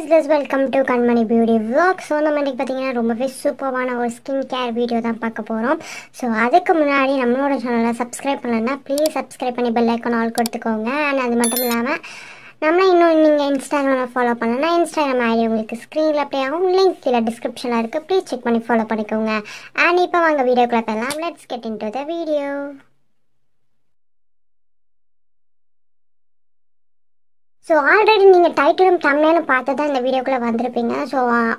this welcome to Kanmani beauty vlog so நம்ம இன்னைக்கு பார்த்தீங்கன்னா ரொம்பவே சூப்பரான ஒரு ஸ்கின் கேர் வீடியோ தான் பார்க்க போகிறோம் ஸோ அதுக்கு முன்னாடி நம்மளோட சேனலை சப்ஸ்கிரைப் பண்ணலன்னா ப்ளீஸ் சப்ஸ்கிரைப் பண்ணி பெல் ஐக்கான் ஆல் கொடுத்துக்கோங்க அண்ட் அது மட்டும் இல்லாமல் நம்மளை இன்னும் நீங்கள் இன்ஸ்டாகிராமில் ஃபாலோ பண்ணலன்னா இன்ஸ்டாகிராம் ஐடி உங்களுக்கு ஸ்க்ரீனில் ப்ளே ஆகும் லிங்க் கீழே டிஸ்கிரிப்ஷனில் இருக்குது ப்ளீஸ் செக் பண்ணி ஃபாலோ பண்ணிக்கோங்க அண்ட் இப்போ வாங்க வீடியோக்குள்ளே போகலாம் let's get into the video so already நீங்கள் டைட்டிலும் தமிழ்னு பார்த்து தான் இந்த வீடியோக்குள்ளே வந்திருப்பீங்க ஸோ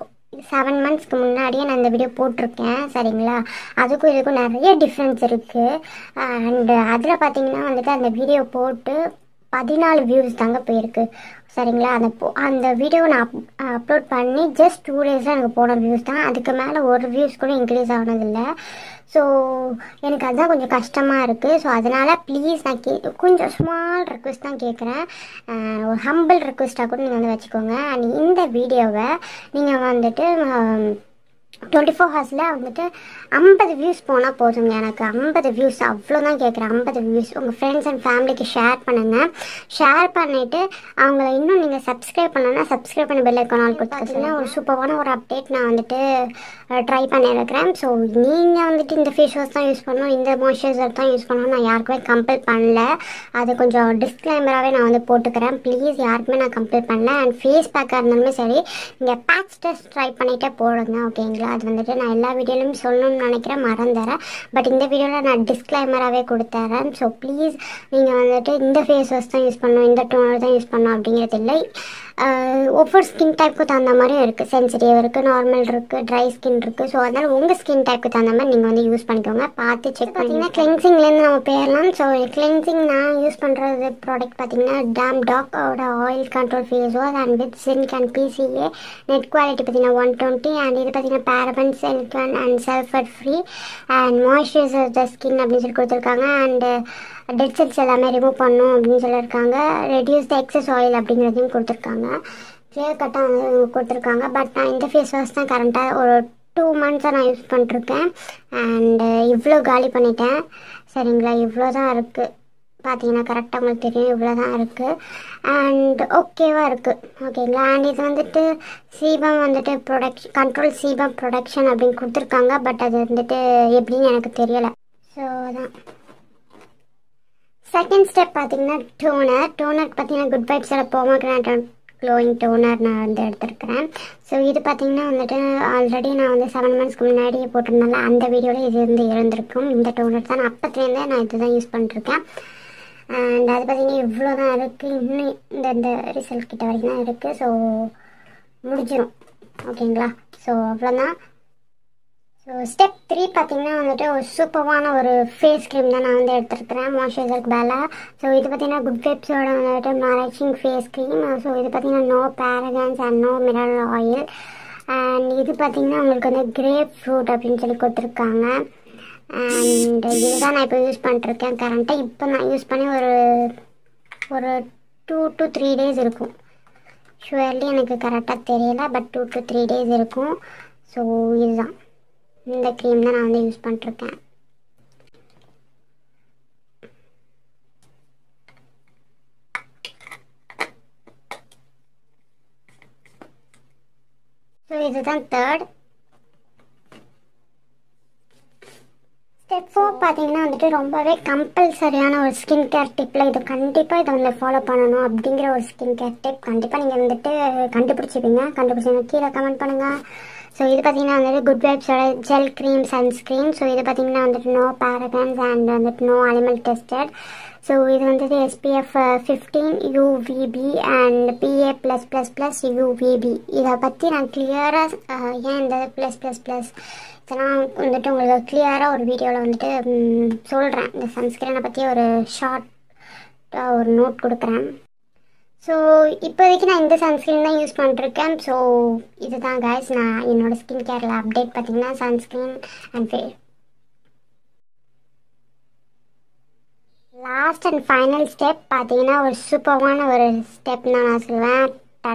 செவன் மந்த்ஸ்க்கு முன்னாடியே நான் இந்த வீடியோ போட்டிருக்கேன் சரிங்களா அதுக்கும் இதுக்கும் நிறைய டிஃப்ரென்ஸ் இருக்குது அண்டு அதில் பார்த்தீங்கன்னா வந்துட்டு அந்த வீடியோ போட்டு பதினாலு வியூஸ் தாங்க போயிருக்கு சரிங்களா அந்த போ அந்த வீடியோ நான் அப்லோட் பண்ணி ஜஸ்ட் டூ டேஸில் எனக்கு போன வியூஸ் தான் அதுக்கு மேலே ஒரு வியூஸ் கூட இன்க்ரீஸ் ஆனதில்லை ஸோ எனக்கு அதுதான் கொஞ்சம் கஷ்டமாக இருக்குது ஸோ அதனால் ப்ளீஸ் நான் கே கொஞ்சம் ஸ்மால் ரெக்வஸ்ட் தான் கேட்குறேன் ஒரு ஹம்பிள் ரெக்வஸ்ட்டாக கூட நீங்கள் வந்து வச்சுக்கோங்க அண்ட் இந்த வீடியோவை நீங்கள் வந்துட்டு டுவெண்ட்டி ஃபோர் ஹவர்ஸில் வந்துட்டு ஐம்பது வியூஸ் போனால் போதுங்க எனக்கு ஐம்பது வியூஸ் அவ்வளோதான் கேட்குறேன் ஐம்பது வியூஸ் உங்கள் ஃப்ரெண்ட்ஸ் அண்ட் ஃபேமிலிக்கு ஷேர் பண்ணுங்கள் ஷேர் பண்ணிவிட்டு அவங்கள இன்னும் நீங்கள் சப்ஸ்கிரைப் பண்ணலன்னா சப்ஸ்கிரைப் பண்ணி பெல் ஐக்கான் ஆல் கொடுத்துருக்கீங்கன்னா ஒரு சூப்பரான ஒரு அப்டேட் நான் வந்துட்டு ட்ரை பண்ணியிருக்கிறேன் ஸோ நீங்கள் வந்துட்டு இந்த ஃபேஸ் வாஷ் தான் யூஸ் பண்ணணும் இந்த மாய்ஸ்சரைசர் தான் யூஸ் பண்ணணும் நான் யாருக்குமே கம்பல் பண்ணல அது கொஞ்சம் டிஸ்க்ளைமராகவே நான் வந்து போட்டுக்கிறேன் ப்ளீஸ் யாருக்குமே நான் கம்பல் பண்ணல அண்ட் ஃபேஸ் பேக்காக இருந்தாலுமே சரி நீங்கள் பேட்ச் டெஸ்ட் ட்ரை பண்ணிகிட்டே போடுங்க ஓகேங்களா அது வந்துட்டு நான் எல்லா வீடியோலையும் சொல்லணும்னு நினைக்கிறேன் மறந்துறேன் பட் இந்த வீடியோவில் நான் டிஸ்க்ளைமராகவே கொடுத்துறேன் ஸோ ப்ளீஸ் நீங்கள் வந்துட்டு இந்த ஃபேஸ் வாஷ் தான் யூஸ் பண்ணணும் இந்த டோனர் தான் யூஸ் பண்ணணும் அப்படிங்கிறது இல்லை ஒவ்வொரு ஸ்கின் டைப்புக்கு தகுந்த மாதிரியும் இருக்குது சென்சிட்டிவ் இருக்குது நார்மல் இருக்குது ட்ரை ஸ்கின் இருக்குது ஸோ அதனால் உங்கள் ஸ்கின் டைப்புக்கு தகுந்த மாதிரி நீங்கள் வந்து யூஸ் பண்ணிக்கோங்க பார்த்து செக் பண்ணிங்கன்னா கிளென்சிங்லேருந்து நம்ம போயிடலாம் ஸோ கிளென்சிங் நான் யூஸ் பண்ணுறது ப்ராடக்ட் பார்த்தீங்கன்னா டேம் டாக்கோட oil control face wash and with zinc and PCA net quality பார்த்தீங்கன்னா ஒன் டுவெண்ட்டி அண்ட் இது பார்த்தீங்கன்னா பேரபன் செல்ஃபன் and sulphur free and moisturiser the skin அப்படின்னு சொல்லி கொடுத்துருக்காங்க அண்டு டெட் செல்ஸ் எல்லாமே ரிமூவ் பண்ணும் அப்படின்னு சொல்லியிருக்காங்க ரெடியூஸ் த எக்ஸஸ் ஆயில் அப்படிங்கிறதையும் கொடுத்துருக்காங்க கிளியர் கட்டாக கொடுத்துருக்காங்க பட் நான் இந்த ஃபேஸ் வாஷ் தான் கரண்ட்டாக ஒரு டூ மந்த்ஸாக நான் யூஸ் பண்ணிருக்கேன் அண்டு இவ்வளோ காலி பண்ணிட்டேன் சரிங்களா இவ்வளோ தான் இருக்குது பார்த்தீங்கன்னா கரெக்டாக உங்களுக்கு தெரியும் இவ்வளோ தான் இருக்குது அண்ட் ஓகேவாக இருக்குது ஓகேங்களா அண்ட் இது வந்துட்டு சீபம் வந்துட்டு ப்ரொடக்ஷன் கண்ட்ரோல் சீபம் ப்ரொடக்ஷன் அப்படின்னு கொடுத்துருக்காங்க பட் அது வந்துட்டு எப்படின்னு எனக்கு தெரியலை ஸோ அதான் செகண்ட் ஸ்டெப் பார்த்தீங்கன்னா டோனர் டோனர் பார்த்தீங்கன்னா குட் வைப்ஸில் போமோகிரானட் க்ளோயிங் டோனர் நான் வந்து எடுத்திருக்கிறேன் ஸோ இது பார்த்தீங்கன்னா வந்துட்டு ஆல்ரெடி நான் வந்து செவன் மந்த்ஸ்க்கு முன்னாடியே போட்டிருந்தால அந்த வீடியோவில் இது வந்து இருந்திருக்கும் இந்த டோனர் தான் நான் அப்பத்துலேருந்தே நான் இது தான் யூஸ் பண்ணிருக்கேன் அண்ட் அது பார்த்தீங்கன்னா இவ்வளோ தான் இருக்குது இன்னும் இந்த இந்த ரிசல்ட் கிட்ட வரைக்கும் தான் இருக்குது ஸோ முடிஞ்சிடும் ஓகேங்களா ஸோ அவ்வளோதான் ஸோ ஸ்டெப் த்ரீ பார்த்தீங்கன்னா வந்துட்டு ஒரு சூப்பரான ஒரு ஃபேஸ் க்ரீம் தான் நான் வந்து எடுத்துருக்கிறேன் மாய்ஸ்சரைசருக்கு மேலே ஸோ இது பார்த்தீங்கன்னா குட் வெப்ஸோட வந்துட்டு மேரேஜிங் ஃபேஸ் க்ரீம் ஸோ இது பார்த்தீங்கன்னா no fragrance and no mineral oil and இது பார்த்தீங்கன்னா உங்களுக்கு வந்து கிரேப் ஃப்ரூட் அப்படின்னு சொல்லி கொடுத்துருக்காங்க அண்ட் இதுதான் நான் இப்போ யூஸ் பண்ணிட்டுருக்கேன் கரண்ட்டாக இப்போ நான் யூஸ் பண்ணி ஒரு ஒரு டூ டு த்ரீ டேஸ் இருக்கும் ஷுவர்லி எனக்கு கரெக்டாக தெரியல but two to three days இருக்கும் ஸோ இதுதான் இந்த க்ரீம் தான் நான் வந்து யூஸ் பண்ணிருக்கேன் ஸோ இதுதான் தேர்ட் ஸ்டெப் ஃபோர் பார்த்தீங்கன்னா வந்துட்டு ரொம்பவே கம்பல்சரியான ஒரு ஸ்கின் கேர் டிப்பில் இது கண்டிப்பாக இதை வந்து ஃபாலோ பண்ணணும் அப்படிங்கிற ஒரு ஸ்கின் கேர் டிப் கண்டிப்பாக நீங்கள் வந்துட்டு கண்டுபிடிச்சிப்பீங்க கண்டுபிடிச்சிங்க கீழே கமெண்ட் பண்ணுங்கள் ஸோ இது பார்த்தீங்கன்னா வந்துட்டு குட் வைப்ஸோட ஜெல் க்ரீம் சன்ஸ்க்ரீன் ஸோ இது பார்த்தீங்கன்னா வந்துட்டு நோ பேரகன்ஸ் அண்ட் வந்துட்டு நோ அனிமல் டெஸ்டட் ஸோ இது வந்துட்டு SPF fifteen UVB and PA plus plus plus UVB இதை பற்றி நான் கிளியராக ஏன் இந்த ப்ளஸ் ப்ளஸ் ப்ளஸ் இதெல்லாம் வந்துட்டு உங்களுக்கு கிளியராக ஒரு வீடியோவில் வந்துட்டு சொல்கிறேன் இந்த சன்ஸ்க்ரீனை பற்றி ஒரு ஷார்ட் ஒரு நோட் கொடுக்குறேன் ஸோ இப்போதைக்கு நான் இந்த சன்ஸ்க்ரீன் தான் யூஸ் பண்ணிருக்கேன் ஸோ இதுதான் கைஸ் நான் என்னோடய ஸ்கின் கேரில் அப்டேட் பார்த்தீங்கன்னா சன்ஸ்க்ரீன் அண்ட் ஃபே லாஸ்ட் அண்ட் ஃபைனல் ஸ்டெப் பார்த்தீங்கன்னா ஒரு சூப்பரான ஒரு ஸ்டெப் தான் நான் சொல்லுவேன்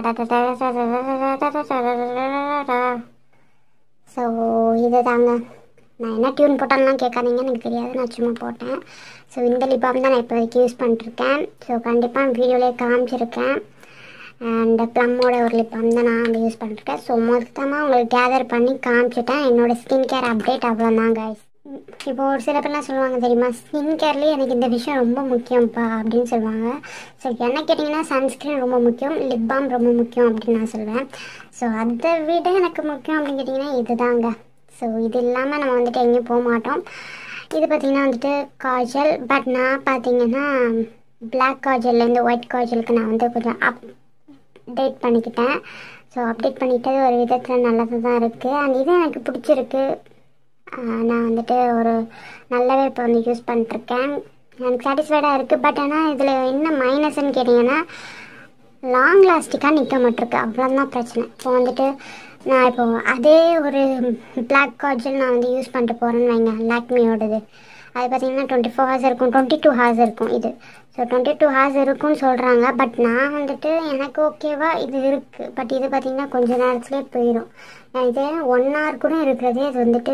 ஸோ இது தாங்க நான் என்ன டியூன் போட்டாலும் கேட்காதீங்க எனக்கு தெரியாது நான் சும்மா போட்டேன் ஸோ இந்த லிப் பாம் தான் நான் இப்போதைக்கு யூஸ் பண்ணிருக்கேன் ஸோ கண்டிப்பாக வீடியோலேயே காமிச்சிருக்கேன் அண்ட் ப்ளம்மோட ஒரு லிப் பாம் தான் நான் வந்து யூஸ் பண்ணிருக்கேன் ஸோ மொத்தமாக உங்களுக்கு கேதர் பண்ணி காமிச்சிட்டேன் என்னோட ஸ்கின் கேர் அப்டேட் அவ்வளோதான் guys இப்போ ஒரு சில பேர்லாம் சொல்லுவாங்க தெரியுமா ஸ்கின் கேர்லேயே எனக்கு இந்த விஷயம் ரொம்ப முக்கியம்ப்பா அப்படின்னு சொல்லுவாங்க ஸோ என்ன கேட்டிங்கன்னா சன்ஸ்க்ரீன் ரொம்ப முக்கியம் லிப் பாம் ரொம்ப முக்கியம் அப்படின்னு நான் சொல்லுவேன் ஸோ அதை விட எனக்கு முக்கியம் அப்படின்னு கேட்டிங்கன்னா இதுதாங்க ஸோ இது இல்லாமல் நம்ம வந்துட்டு எங்கேயும் போக மாட்டோம் இது பார்த்திங்கன்னா வந்துட்டு காஜல் பட் நான் பார்த்தீங்கன்னா பிளாக் காஜல்லேருந்து ஒயிட் காஜலுக்கு நான் வந்து கொஞ்சம் அப் அப்டேட் பண்ணிக்கிட்டேன் ஸோ அப்டேட் பண்ணிக்கிட்டது ஒரு விதத்தில் நல்லது தான் இருக்குது அண்ட் இது எனக்கு பிடிச்சிருக்கு ஆஹ் நான் வந்துட்டு ஒரு நல்லாவே இப்போ வந்து யூஸ் பண்ணிட்டுருக்கேன் எனக்கு சாட்டிஸ்ஃபைடாக இருக்குது பட் ஆனால் இதில் என்ன மைனஸ்ன்னு கேட்டிங்கன்னா லாங் லாஸ்டிக்காக நிற்க மாட்டிருக்கு அவ்வளோதான் பிரச்சனை இப்போ வந்துட்டு நான் இப்போ அதே ஒரு பிளாக் காஜல் நான் வந்து யூஸ் பண்ணிட்டு போகிறேன்னு வைங்க லாக்மியோடது அது பார்த்தீங்கன்னா டுவெண்ட்டி ஃபோர் ஹவர்ஸ் இருக்கும் டுவெண்ட்டி டூ ஹவர்ஸ் இருக்கும் இது ஸோ டுவெண்ட்டி டூ ஹவர்ஸ் இருக்கும்னு சொல்கிறாங்க பட் நான் வந்துட்டு எனக்கு ஓகேவா இது இருக்குது பட் இது பார்த்தீங்கன்னா கொஞ்ச நேரத்துலேயே போயிடும் இது ஒன் ஹவர் கூட இருக்கிறதே அது வந்துட்டு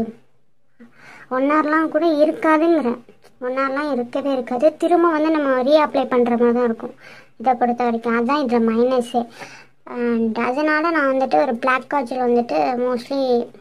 ஒன் ஹவர்லாம் கூட இருக்காதுங்கிறேன் ஒன் ஹவர்லாம் இருக்கவே இருக்காது திரும்ப வந்து நம்ம ரீஅப்ளை பண்ணுற மாதிரி தான் இருக்கும் இதை பொறுத்த வரைக்கும் அதுதான் இதில் மைனஸே அண்ட் அதனால நான் வந்துட்டு ஒரு பிளாக் காஜல் வந்துட்டு மோஸ்ட்லி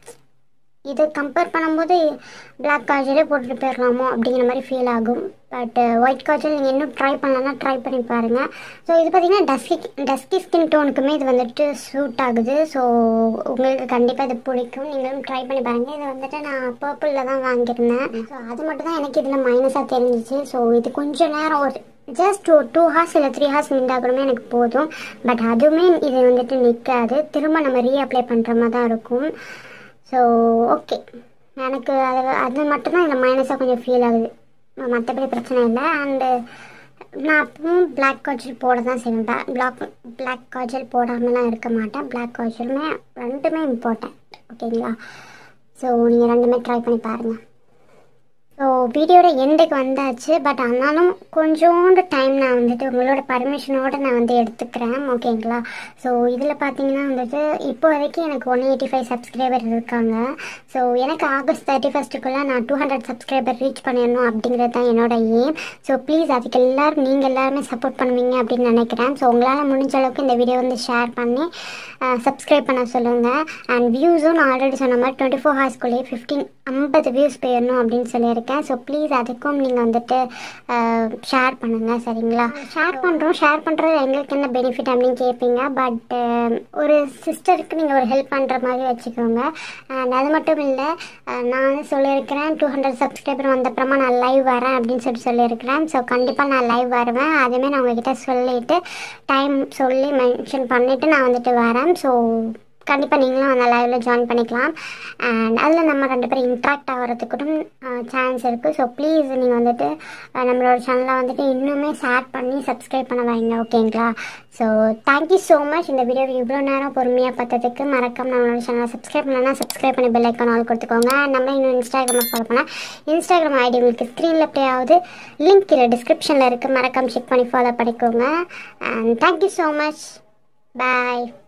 இது கம்பேர் பண்ணும்போது பிளாக் காஜலே போட்டுட்டு போயிடலாமோ அப்படிங்கிற மாதிரி ஃபீல் ஆகும் பட் ஒயிட் காஜல் நீங்கள் இன்னும் ட்ரை பண்ணலன்னா ட்ரை பண்ணி பாருங்கள் ஸோ இது பார்த்தீங்கன்னா டஸ்கி டஸ்கி ஸ்கின் டோனுக்குமே இது வந்துட்டு சூட் ஆகுது ஸோ உங்களுக்கு கண்டிப்பாக இது பிடிக்கும் நீங்களும் ட்ரை பண்ணி பாருங்கள் இது வந்துட்டு நான் பர்பிளில் தான் வாங்கியிருந்தேன் ஸோ அது மட்டும் தான் எனக்கு இதில் மைனஸாக தெரிஞ்சிச்சு ஸோ இது கொஞ்சம் நேரம் ஒரு ஜஸ்ட் ஒரு டூ ஹார்ஸ் இல்லை த்ரீ ஹார்ஸ் நின்றாக்கூடமே எனக்கு போதும் பட் அதுவுமே இது வந்துட்டு நிற்காது திரும்ப நம்ம ரீஅப்ளை பண்ணுற மாதிரி தான் இருக்கும் ஸோ ஓகே எனக்கு அது அது மட்டும்தான் இதில் மைனஸாக கொஞ்சம் ஃபீல் ஆகுது மற்றபடி பிரச்சனை இல்லை அண்டு நான் அப்பவும் பிளாக் காஜல் போட தான் செய்வேன் பிளாக் பிளாக் காஜல் போடாமலாம் இருக்க மாட்டேன் பிளாக் காஜலுமே ரெண்டுமே இம்பார்ட்டன்ட் ஓகேங்களா ஸோ நீங்கள் ரெண்டுமே ட்ரை பண்ணி பாருங்கள் ஸோ வீடியோட எண்டுக்கு வந்தாச்சு பட் ஆனாலும் கொஞ்சோண்டு டைம் நான் வந்துட்டு உங்களோட பர்மிஷனோடு நான் வந்து எடுத்துக்கிறேன் ஓகேங்களா ஸோ இதில் பார்த்தீங்கன்னா வந்துட்டு இப்போ வரைக்கும் எனக்கு ஒன் எயிட்டி ஃபைவ் சப்ஸ்கிரைபர் இருக்காங்க ஸோ எனக்கு ஆகஸ்ட் தேர்ட்டி ஃபஸ்ட்டுக்குள்ளே நான் டூ ஹண்ட்ரட் சப்ஸ்கிரைபர் ரீச் பண்ணிடணும் அப்படிங்கிறது தான் என்னோட எய்ம் ஸோ ப்ளீஸ் அதுக்கு எல்லோரும் நீங்கள் எல்லாருமே சப்போர்ட் பண்ணுவீங்க அப்படின்னு நினைக்கிறேன் ஸோ உங்களால் முடிஞ்ச அளவுக்கு இந்த வீடியோ வந்து ஷேர் பண்ணி சப்ஸ்கிரைப் பண்ண சொல்லுங்கள் அண்ட் வியூஸும் நான் ஆல்ரெடி சொன்ன மாதிரி டுவெண்ட்டி ஃபோர் ஹவர்ஸ்க்குள்ளேயே ஃபிஃப்டீன் ஐம்பது வியூஸ் போயிடணும் அப்படின்னு சொல்லியிருக்கேன் ஸோ ப்ளீஸ் அதுக்கும் நீங்கள் வந்துட்டு ஷேர் பண்ணுங்கள் சரிங்களா ஷேர் பண்ணுறோம் ஷேர் பண்ணுறது எங்களுக்கு என்ன பெனிஃபிட் அப்படின்னு கேட்பீங்க பட் ஒரு சிஸ்டருக்கு நீங்கள் ஒரு ஹெல்ப் பண்ணுற மாதிரி வச்சுக்கோங்க அண்ட் அது மட்டும் இல்லை நான் வந்து சொல்லியிருக்கிறேன் டூ ஹண்ட்ரட் சப்ஸ்கிரைபர் வந்தப்புறமா நான் லைவ் வரேன் அப்படின்னு சொல்லிட்டு சொல்லியிருக்கிறேன் ஸோ கண்டிப்பாக நான் லைவ் வருவேன் அதுவுமே நான் உங்ககிட்ட சொல்லிவிட்டு டைம் சொல்லி மென்ஷன் பண்ணிவிட்டு நான் வந்துட்டு வரேன் ஸோ கண்டிப்பாக நீங்களும் அந்த லைவில் ஜாயின் பண்ணிக்கலாம் அண்ட் அதில் நம்ம ரெண்டு பேரும் இன்ட்ராக்ட் ஆகிறதுக்கும் சான்ஸ் இருக்குது ஸோ ப்ளீஸ் நீங்கள் வந்துட்டு அஹ், நம்மளோட சேனலை வந்துட்டு இன்னுமே ஷேர் பண்ணி சப்ஸ்கிரைப் பண்ண வைங்க ஓகேங்களா ஸோ தேங்க்யூ ஸோ மச் இந்த வீடியோ இவ்வளோ நேரம் பொறுமையாக பார்த்ததுக்கு மறக்காம நம்மளோட சேனலை சப்ஸ்கிரைப் பண்ணலன்னா சப்ஸ்கிரைப் பண்ணி பெல் ஐக்கான் ஆல் கொடுத்துக்கோங்க And நம்ம இன்னும் இன்ஸ்டாகிராமை ஃபாலோ பண்ணால் இன்ஸ்டாகிராம் ஐடி உங்களுக்கு ஸ்க்ரீனில் ப்ளே ஆகுது லிங்க் இல்லை டிஸ்கிரிப்ஷனில் இருக்குது மறக்காம செக் பண்ணி ஃபாலோ பண்ணிக்கோங்க and thank you so much bye